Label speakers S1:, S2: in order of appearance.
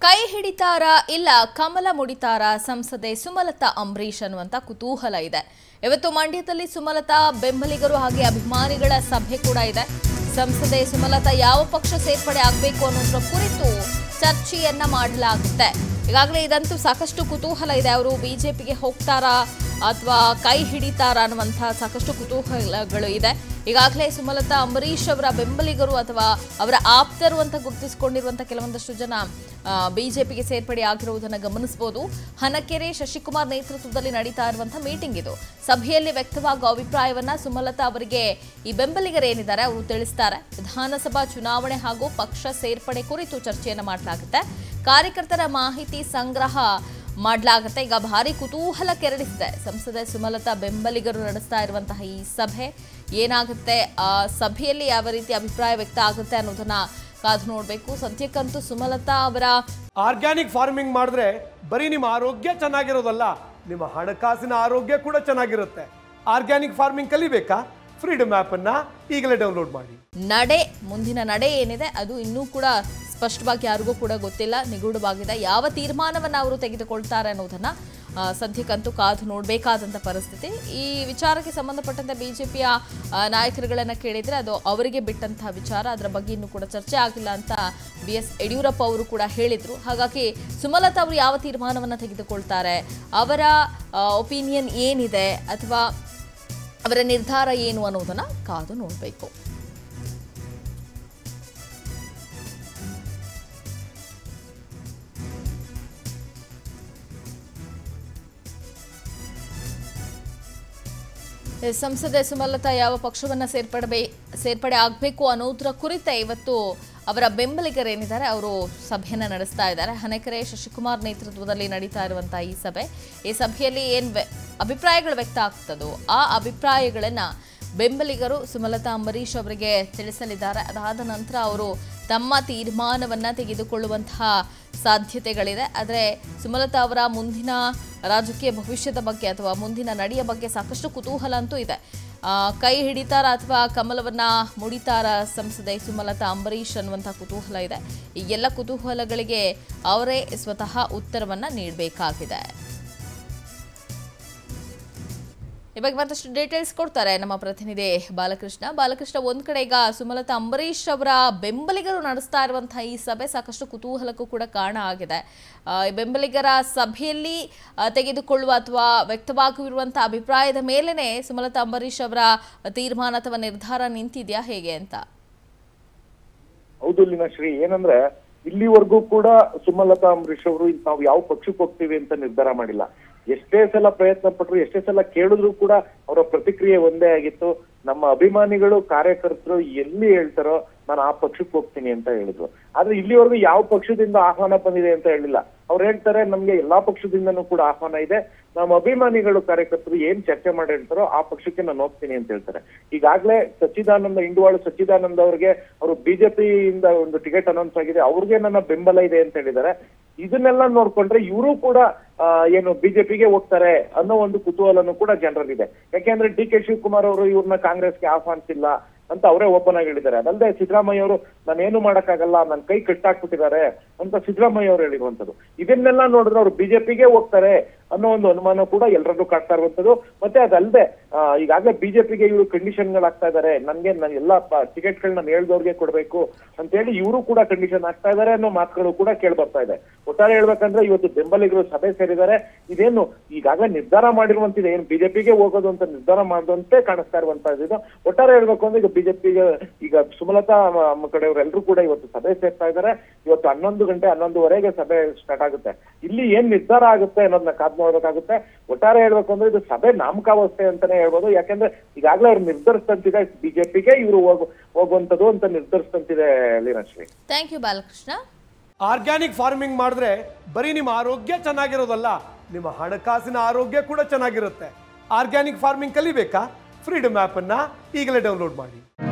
S1: ಕೈ ಹಿಡಿತಾರ ಇಲ್ಲ ಕಮಲ ಮುಡಿತಾರ ಸಂಸದೆ ಸುಮಲತಾ ಅಂಬರೀಶ್ ಅನ್ನುವಂತ ಕುತೂಹಲ ಇದೆ ಇವತ್ತು ಮಂಡ್ಯದಲ್ಲಿ ಸುಮಲತಾ ಬೆಂಬಲಿಗರು ಹಾಗೆ ಅಭಿಮಾನಿಗಳ ಸಭೆ ಕೂಡ ಇದೆ ಸಂಸದೆ ಸುಮಲತಾ ಯಾವ ಪಕ್ಷ ಸೇರ್ಪಡೆ ಆಗಬೇಕು ಅನ್ನೋದ್ರ ಕುರಿತು ಚರ್ಚೆಯನ್ನ ಮಾಡಲಾಗುತ್ತೆ ಈಗಾಗಲೇ ಇದಂತೂ ಸಾಕಷ್ಟು ಕುತೂಹಲ ಇದೆ ಅವರು ಬಿಜೆಪಿಗೆ ಹೋಗ್ತಾರಾ ಅಥವಾ ಕೈ ಹಿಡಿತಾರಾ ಅನ್ನುವಂತಹ ಸಾಕಷ್ಟು ಕುತೂಹಲಗಳು ಇದೆ ಈಗಾಗಲೇ ಸುಮಲತಾ ಅಂಬರೀಶ್ ಅವರ ಬೆಂಬಲಿಗರು ಅಥವಾ ಅವರ ಆಪ್ತರು ಅಂತ ಗುರುತಿಸಿಕೊಂಡಿರುವಂಥ ಕೆಲವೊಂದಷ್ಟು ಜನ ಬಿಜೆಪಿಗೆ ಸೇರ್ಪಡೆ ಆಗಿರುವುದನ್ನು ಗಮನಿಸಬಹುದು ಹನಕೆರೆ ಶಶಿಕುಮಾರ್ ನೇತೃತ್ವದಲ್ಲಿ ನಡೀತಾ ಇರುವಂತಹ ಮೀಟಿಂಗ್ ಇದು ಸಭೆಯಲ್ಲಿ ವ್ಯಕ್ತವಾಗುವ ಅಭಿಪ್ರಾಯವನ್ನ ಸುಮಲತಾ ಅವರಿಗೆ ಈ ಬೆಂಬಲಿಗರೇನಿದ್ದಾರೆ ಅವರು ತಿಳಿಸ್ತಾರೆ ವಿಧಾನಸಭಾ ಚುನಾವಣೆ ಹಾಗೂ ಪಕ್ಷ ಸೇರ್ಪಡೆ ಕುರಿತು ಚರ್ಚೆಯನ್ನು ಮಾಡಲಾಗುತ್ತೆ ಕಾರ್ಯಕರ್ತರ ಮಾಹಿತಿ ಸಂಗ್ರಹ ಮಾಡಲಾಗುತ್ತೆ ಈಗ ಭಾರಿ ಕುತೂಹಲ ಕೆರಳಿಸಿದೆ ಸಂಸದೆ ಸುಮಲತಾ ಬೆಂಬಲಿಗರು ನಡೆಸ್ತಾ ಇರುವಂತಹ ಈ ಸಭೆ ಏನಾಗುತ್ತೆ ಆ ಸಭೆಯಲ್ಲಿ ಯಾವ ರೀತಿ ಅಭಿಪ್ರಾಯ ವ್ಯಕ್ತ ಆಗುತ್ತೆ ಅನ್ನೋದನ್ನ ಕಾದು ನೋಡಬೇಕು ಸದ್ಯಕ್ಕಂತೂ ಸುಮಲತಾ ಅವರ
S2: ಆರ್ಗ್ಯಾನಿಕ್ ಫಾರ್ಮಿಂಗ್ ಮಾಡಿದ್ರೆ ಬರೀ ನಿಮ್ಮ ಆರೋಗ್ಯ ಚೆನ್ನಾಗಿರೋದಲ್ಲ ನಿಮ್ಮ ಹಣಕಾಸಿನ ಆರೋಗ್ಯ ಕೂಡ ಚೆನ್ನಾಗಿರುತ್ತೆ ಆರ್ಗ್ಯಾನಿಕ್ ಫಾರ್ಮಿಂಗ್ ಕಲಿಬೇಕಾ ಫ್ರೀಡಮ್ ಅನ್ನ ಈಗಲೇ ಡೌನ್ಲೋಡ್ ಮಾಡಿ
S1: ನಡೆ ಮುಂದಿನ ನಡೆ ಏನಿದೆ ಅದು ಇನ್ನೂ ಕೂಡ ಸ್ಪಷ್ಟವಾಗಿ ಯಾರಿಗೂ ಕೂಡ ಗೊತ್ತಿಲ್ಲ ನಿಗೂಢವಾಗಿದೆ ಯಾವ ತೀರ್ಮಾನವನ್ನು ಅವರು ತೆಗೆದುಕೊಳ್ತಾರೆ ಅನ್ನೋದನ್ನ ಆ, ಸದ್ಯಕ್ಕಂತೂ ಕಾದು ನೋಡಬೇಕಾದಂಥ ಪರಿಸ್ಥಿತಿ ಈ ವಿಚಾರಕ್ಕೆ ಸಂಬಂಧಪಟ್ಟಂತೆ ಬಿಜೆಪಿಯ ನಾಯಕರುಗಳನ್ನು ಕೇಳಿದರೆ ಅದು ಅವರಿಗೆ ಬಿಟ್ಟಂತಹ ವಿಚಾರ ಅದರ ಬಗ್ಗೆ ಇನ್ನೂ ಕೂಡ ಚರ್ಚೆ ಆಗಿಲ್ಲ ಅಂತ ಬಿ ಎಸ್ ಯಡಿಯೂರಪ್ಪ ಅವರು ಕೂಡ ಹೇಳಿದರು ಹಾಗಾಗಿ ಸುಮಲತಾ ಅವರು ಯಾವ ತೀರ್ಮಾನವನ್ನು ತೆಗೆದುಕೊಳ್ತಾರೆ ಅವರ ಒಪಿನಿಯನ್ ಏನಿದೆ ಅಥವಾ ಅವರ ನಿರ್ಧಾರ ಏನು ಅನ್ನೋದನ್ನ ಕಾದು ನೋಡಬೇಕು ಸಂಸದೆ ಸುಮಲತಾ ಯಾವ ಪಕ್ಷವನ್ನ ಸೇರ್ಪಡೆ ಸೇರ್ಪಡೆ ಆಗಬೇಕು ಅನ್ನೋದ್ರ ಕುರಿತ ಇವತ್ತು ಅವರ ಬೆಂಬಲಿಗರೇನಿದ್ದಾರೆ ಅವರು ಸಭೆಯನ್ನ ನಡೆಸ್ತಾ ಇದ್ದಾರೆ ಹನೆಕೆರೆ ಶಶಿಕುಮಾರ್ ನೇತೃತ್ವದಲ್ಲಿ ನಡೀತಾ ಇರುವಂತಹ ಈ ಸಭೆ ಈ ಸಭೆಯಲ್ಲಿ ಏನ್ ವ್ಯ- ಅಭಿಪ್ರಾಯಗಳು ವ್ಯಕ್ತ ಆಗ್ತದೋ ಆ ಅಭಿಪ್ರಾಯಗಳನ್ನ ಬೆಂಬಲಿಗರು ಸುಮಲತಾ ಅಂಬರೀಶ್ ಅವರಿಗೆ ತಿಳಿಸಲಿದ್ದಾರೆ ಅದಾದ ನಂತರ ಅವರು ತಮ್ಮ ತೀರ್ಮಾನವನ್ನ ತೆಗೆದುಕೊಳ್ಳುವಂತಹ ಸಾಧ್ಯತೆಗಳಿದೆ ಆದರೆ ಸುಮಲತಾ ಅವರ ಮುಂದಿನ ರಾಜಕೀಯ ಭವಿಷ್ಯದ ಬಗ್ಗೆ ಅಥವಾ ಮುಂದಿನ ನಡೆಯ ಬಗ್ಗೆ ಸಾಕಷ್ಟು ಕುತೂಹಲ ಅಂತೂ ಇದೆ ಆ, ಕೈ ಹಿಡಿತಾರ ಅಥವಾ ಕಮಲವನ್ನ ಮುಡಿತಾರ ಸಂಸದೆ ಸುಮಲತಾ ಅಂಬರೀಶ್ ಅನ್ನುವಂಥ ಕುತೂಹಲ ಇದೆ ಈ ಎಲ್ಲ ಕುತೂಹಲಗಳಿಗೆ ಅವರೇ ಸ್ವತಃ ಉತ್ತರವನ್ನ ನೀಡಬೇಕಾಗಿದೆ ಈ ಬಗ್ಗೆ ಮತ್ತಷ್ಟು ಡೀಟೇಲ್ಸ್ ಕೊಡ್ತಾರೆ ನಮ್ಮ ಪ್ರತಿನಿಧಿ ಬಾಲಕೃಷ್ಣ ಬಾಲಕೃಷ್ಣ ಒಂದ್ ಕಡೆ ಈಗ ಸುಮಲತಾ ಅಂಬರೀಶ್ ಅವರ ಬೆಂಬಲಿಗರು ನಡೆಸ್ತಾ ಇರುವಂತಹ ಈ ಸಭೆ ಸಾಕಷ್ಟು ಕುತೂಹಲಕ್ಕೂ ಕೂಡ ಕಾರಣ ಆಗಿದೆ ಆ, ಈ ಬೆಂಬಲಿಗರ ಸಭೆಯಲ್ಲಿ ಆ, ತೆಗೆದುಕೊಳ್ಳುವ ಅಥವಾ ವ್ಯಕ್ತವಾಗಿರುವಂತಹ ಅಭಿಪ್ರಾಯದ ಮೇಲೆನೆ ಸುಮಲತಾ ಅಂಬರೀಶ್ ಅವರ ತೀರ್ಮಾನ ಅಥವಾ ನಿರ್ಧಾರ ನಿಂತಿದ್ಯಾ ಹೇಗೆ ಅಂತ
S3: ಹೌದು ಲೀನಾಶ್ರೀ ಏನಂದ್ರೆ ಇಲ್ಲಿವರೆಗೂ ಕೂಡ ಸುಮಲತಾ ಅಂಬರೀಶ್ ಅವರು ನಾವು ಯಾವ ಪಕ್ಷಕ್ಕೆ ಹೋಗ್ತೀವಿ ಅಂತ ನಿರ್ಧಾರ ಮಾಡಿಲ್ಲ ಎಷ್ಟೇ ಸಲ ಪ್ರಯತ್ನ ಪಟ್ರು ಎಷ್ಟೇ ಸಲ ಕೇಳಿದ್ರು ಕೂಡ ಅವರ ಪ್ರತಿಕ್ರಿಯೆ ಒಂದೇ ಆಗಿತ್ತು ನಮ್ಮ ಅಭಿಮಾನಿಗಳು ಕಾರ್ಯಕರ್ತರು ಎಲ್ಲಿ ಹೇಳ್ತಾರೋ ನಾನು ಆ ಪಕ್ಷಕ್ಕೆ ಹೋಗ್ತೀನಿ ಅಂತ ಹೇಳಿದ್ರು ಆದ್ರೆ ಇಲ್ಲಿವರೆಗೂ ಯಾವ ಪಕ್ಷದಿಂದ ಆಹ್ವಾನ ಬಂದಿದೆ ಅಂತ ಹೇಳಿಲ್ಲ ಅವ್ರು ಹೇಳ್ತಾರೆ ನಮ್ಗೆ ಎಲ್ಲಾ ಪಕ್ಷದಿಂದನೂ ಕೂಡ ಆಹ್ವಾನ ಇದೆ ನಮ್ಮ ಅಭಿಮಾನಿಗಳು ಕಾರ್ಯಕರ್ತರು ಏನ್ ಚರ್ಚೆ ಮಾಡಿ ಹೇಳ್ತಾರೋ ಆ ಪಕ್ಷಕ್ಕೆ ನಾನು ಹೋಗ್ತೀನಿ ಅಂತ ಹೇಳ್ತಾರೆ ಈಗಾಗ್ಲೇ ಸಚ್ಚಿದಾನಂದ ಇಂಡುವಾಳು ಸಚ್ಚಿದಾನಂದ ಅವ್ರಿಗೆ ಅವರು ಬಿಜೆಪಿಯಿಂದ ಒಂದು ಟಿಕೆಟ್ ಅನೌನ್ಸ್ ಆಗಿದೆ ಅವ್ರಿಗೆ ನನ್ನ ಬೆಂಬಲ ಇದೆ ಅಂತ ಹೇಳಿದ್ದಾರೆ ಇದನ್ನೆಲ್ಲ ನೋಡ್ಕೊಂಡ್ರೆ ಇವರು ಕೂಡ ಆ, ಏನು ಬಿಜೆಪಿಗೆ ಹೋಗ್ತಾರೆ ಅನ್ನೋ ಒಂದು ಕುತೂಹಲನೂ ಕೂಡ ಜನರಲ್ಲಿದೆ ಯಾಕೆಂದ್ರೆ ಡಿ ಕೆ ಶಿವಕುಮಾರ್ ಅವರು ಇವ್ರನ್ನ ಕಾಂಗ್ರೆಸ್ಗೆ ಆಹ್ವಾನಿಸಿಲ್ಲ ಅಂತ ಅವರೇ ಓಪನ್ ಆಗಿ ಹೇಳಿದ್ದಾರೆ ಅದಲ್ಲದೆ ಸಿದ್ದರಾಮಯ್ಯ ಅವರು ನಾನೇನು ಮಾಡಕ್ಕಾಗಲ್ಲ ನನ್ನ ಕೈ ಕಟ್ಟಾಕ್ಬಿಟ್ಟಿದ್ದಾರೆ ಅಂತ ಸಿದ್ದರಾಮಯ್ಯ ಅವರು ಹೇಳಿರುವಂತದ್ದು ಇದನ್ನೆಲ್ಲ ನೋಡಿದ್ರೆ ಅವ್ರು ಬಿಜೆಪಿಗೆ ಹೋಗ್ತಾರೆ ಅನ್ನೋ ಒಂದು ಅನುಮಾನ ಕೂಡ ಎಲ್ಲರಲ್ಲೂ ಕಾಡ್ತಾ ಇರುವಂತದ್ದು ಮತ್ತೆ ಅದಲ್ಲದೆ ಈಗಾಗಲೇ ಬಿಜೆಪಿಗೆ ಇವರು ಕಂಡೀಷನ್ ಆಗ್ತಾ ಇದ್ದಾರೆ ನನ್ಗೆ ನಾನು ಎಲ್ಲಾ ಟಿಕೆಟ್ಗಳನ್ನ ನಾನು ಹೇಳ್ದವ್ರಿಗೆ ಕೊಡ್ಬೇಕು ಅಂತ ಹೇಳಿ ಇವರು ಕೂಡ ಕಂಡೀಷನ್ ಆಗ್ತಾ ಇದ್ದಾರೆ ಅನ್ನೋ ಮಾತುಗಳು ಕೂಡ ಕೇಳಿ ಬರ್ತಾ ಇದೆ ಒಟ್ಟಾರೆ ಹೇಳ್ಬೇಕಂದ್ರೆ ಇವತ್ತು ಬೆಂಬಲಿಗರು ಸಭೆ ಸೇರಿದ್ದಾರೆ ಇದೇನು ಈಗಾಗಲೇ ನಿರ್ಧಾರ ಮಾಡಿರುವಂತಿದೆ ಏನು ಬಿಜೆಪಿಗೆ ಹೋಗೋದು ಅಂತ ನಿರ್ಧಾರ ಮಾಡಿದಂತೆ ಕಾಣಿಸ್ತಾ ಇರುವಂತದ್ದು ಇದು ಒಟ್ಟಾರೆ ಹೇಳ್ಬೇಕು ಅಂದ್ರೆ ಈಗ ಬಿಜೆಪಿಗೆ ಈಗ ಸುಮಲತಾ ಅಮ್ಮ ಕಡೆಯವರು ಎಲ್ಲರೂ ಕೂಡ ಇವತ್ತು ಸಭೆ ಸೇರ್ತಾ ಇದ್ದಾರೆ ಇವತ್ತು ಹನ್ನೊಂದು ಗಂಟೆ ಹನ್ನೊಂದುವರೆಗೆ ಸಭೆ ಸ್ಟಾರ್ಟ್ ಆಗುತ್ತೆ ಇಲ್ಲಿ ಏನ್ ನಿರ್ಧಾರ ಆಗುತ್ತೆ ಅನ್ನೋದನ್ನ ಕಾದ್ ನೋಡ್ಬೇಕಾಗುತ್ತೆ ಒಟ್ಟಾರೆ ಹೇಳ್ಬೇಕು ಅಂದ್ರೆ ಇದು ಸಭೆ ನಾಮಕಾವಸ್ಥೆ ಅಂತಾನೆ ಹೇಳ್ಬೋದು ಯಾಕಂದ್ರೆ ಈಗಾಗಲೇ ಅವ್ರು ನಿರ್ಧರಿಸ್ತಂತಿದೆ ಬಿಜೆಪಿಗೆ ಇವರು ಹೋಗು ಹೋಗುವಂತದ್ದು ಅಂತ ನಿರ್ಧರಿಸ್ತಂತಿದೆ Leenashree
S1: thank you Balakrishna
S2: organic farming ಮಾಡಿದ್ರೆ ಬರೀ ನಿಮ್ಮ ಆರೋಗ್ಯ ಚೆನ್ನಾಗಿರೋದಲ್ಲ ನಿಮ್ಮ ಹಣಕಾಸಿನ ಆರೋಗ್ಯ ಕೂಡ ಚೆನ್ನಾಗಿರುತ್ತೆ ಆರ್ಗ್ಯಾನಿಕ್ ಫಾರ್ಮಿಂಗ್ ಕಲಿಬೇಕಾ ಫ್ರೀಡಮ್ ಅನ್ನ ಈಗಲೇ ಡೌನ್ಲೋಡ್ ಮಾಡಿ